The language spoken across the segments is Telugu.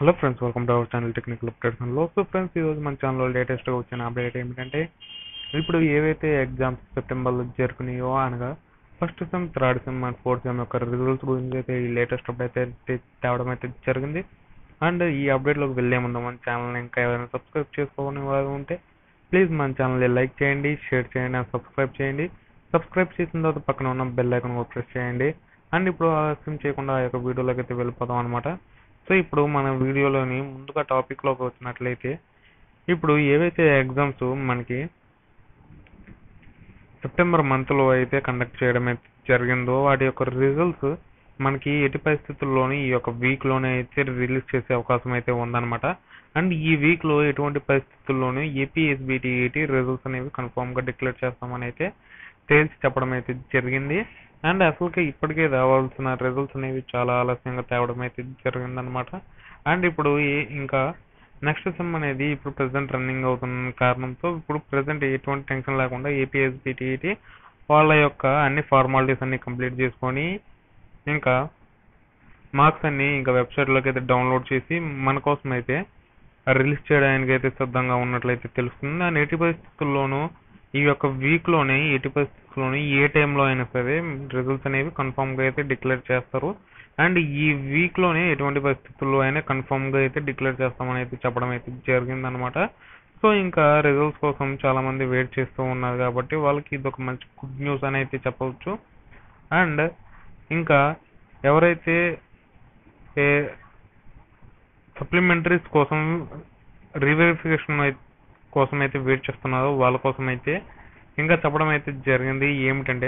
hello friends welcome to our channel technical updates లో సో ఫ్రెండ్స్ ఈరోజు మన ఛానల్లో లేటెస్ట్గా వచ్చిన అప్డేట్ ఏమిటంటే ఇప్పుడు ఏవైతే ఎగ్జామ్స్ సెప్టెంబర్లో జరుగుతున్నాయో అనగా first sem third sem and fourth sem యొక్క రిజల్ట్స్ గురించి అయితే ఈ లేటెస్ట్ అప్డేట్ అయితే తేవడం అయితే జరిగింది అండ్ ఈ అప్డేట్లోకి వెళ్ళే ముందు మన ఛానల్ని ఇంకా ఎవరైనా సబ్స్క్రైబ్ చేసుకోని వారు ఉంటే ప్లీజ్ మన ఛానల్ని లైక్ చేయండి షేర్ చేయండి అండ్ సబ్స్క్రైబ్ చేయండి సబ్స్క్రైబ్ చేసిన తర్వాత పక్కన ఉన్న బెల్ ఐకాన్ కూడా ప్రెస్ చేయండి అండ్ ఇప్పుడు ఆలస్యం చేయకుండా ఆ యొక్క వీడియోలోకి అయితే వెళ్ళిపోదాం అనమాట సో ఇప్పుడు మన వీడియోలోని ముందుగా టాపిక్లోకి వచ్చినట్లయితే ఇప్పుడు ఏవైతే ఎగ్జామ్స్ మనకి సెప్టెంబర్ మంత్లో అయితే కండక్ట్ చేయడం అయితే జరిగిందో వాటి యొక్క రిజల్ట్స్ మనకి ఎట్టి పరిస్థితుల్లోని ఈ యొక్క వీక్లోనే అయితే రిలీజ్ చేసే అవకాశం అయితే ఉందన్నమాట అండ్ ఈ వీక్లో ఎటువంటి పరిస్థితుల్లోనూ ఏపీఎస్బిటిఈటి రిజల్ట్స్ అనేవి కన్ఫామ్గా డిక్లేర్ చేస్తామని అయితే తేల్చి చెప్పడం అయితే జరిగింది అండ్ అసలుకి ఇప్పటికే రావాల్సిన రిజల్ట్స్ అనేవి చాలా ఆలస్యంగా తేవడం అయితే జరిగిందనమాట అండ్ ఇప్పుడు ఈ- ఇంకా నెక్స్ట్ సెమ్ అనేది ఇప్పుడు ప్రెసెంట్ రన్నింగ్ అవుతున్న కారణంతో ఇప్పుడు ప్రెసెంట్ ఎటువంటి టెన్షన్ లేకుండా ఏపీఎస్బిటిఈటి వాళ్ళ యొక్క అన్ని ఫార్మాలిటీస్ అన్ని కంప్లీట్ చేసుకొని ఇంకా మార్క్స్ అన్ని ఇంకా వెబ్సైట్లోకి అయితే డౌన్లోడ్ చేసి మన కోసం అయితే రిలీజ్ చేయడానికి అయితే సిద్ధంగా ఉన్నట్లయితే తెలుస్తుంది అండ్ ఎట్టి పరిస్థితుల్లోనూ ఈ యొక్క వీక్ లోనే ఎట్టి పరిస్థితుల్లోనూ ఏ టైంలో అయినా సరే రిజల్ట్స్ అనేవి కన్ఫర్మ్ గా అయితే డిక్లేర్ చేస్తారు అండ్ ఈ వీక్ లోనే ఎటువంటి పరిస్థితుల్లో అయినా కన్ఫర్మ్ గా అయితే డిక్లేర్ చేస్తామని అయితే చెప్పడం అయితే జరిగిందనమాట సో ఇంకా రిజల్ట్స్ కోసం చాలా మంది వెయిట్ చేస్తూ ఉన్నారు కాబట్టి వాళ్ళకి ఇది ఒక మంచి గుడ్ న్యూస్ అని అయితే చెప్పవచ్చు అండ్ ఇంకా ఎవరైతే సప్లిమెంటరీస్ కోసం రీవెరిఫికేషన్ కోసం అయితే వెయిట్ చేస్తున్నారో వాళ్ళ కోసం అయితే ఇంకా చెప్పడం అయితే జరిగింది ఏమిటంటే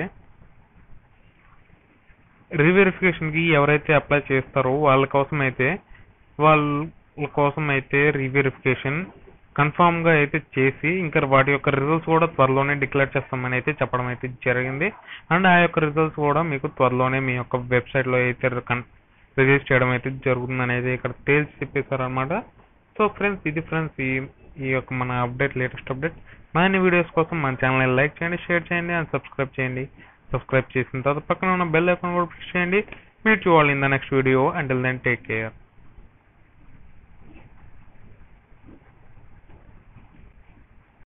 రీవెరిఫికేషన్ కి ఎవరైతే అప్లై చేస్తారో వాళ్ళ కోసం అయితే వాళ్ళ కోసం అయితే రీవెరిఫికేషన్ కన్ఫామ్ గా అయితే చేసి ఇంకా వాటి యొక్క రిజల్ట్స్ కూడా త్వరలోనే డిక్లేర్ చేస్తామని అయితే చెప్పడం అయితే జరిగింది అండ్ ఆ యొక్క రిజల్ట్స్ కూడా మీకు త్వరలోనే మీ యొక్క వెబ్సైట్ లో అయితే రిలీజ్ చేయడం అయితే జరుగుతుంది అనేది ఇక్కడ తేల్చి చెప్పేశారు అనమాట సో ఫ్రెండ్స్ ఇది ఫ్రెండ్స్ ఈ ఈ యొక్క మన అప్డేట్ లేటెస్ట్ అప్డేట్ మరిన్ని వీడియోస్ కోసం మన ఛానల్ లైక్ చేయండి షేర్ చేయండి అండ్ సబ్స్క్రైబ్ చేయండి సబ్స్క్రైబ్ చేసిన తర్వాత పక్కన ఉన్న బెల్ ఐకాన్ కూడా ప్రెస్ చేయండి meet you all in the next video until then take care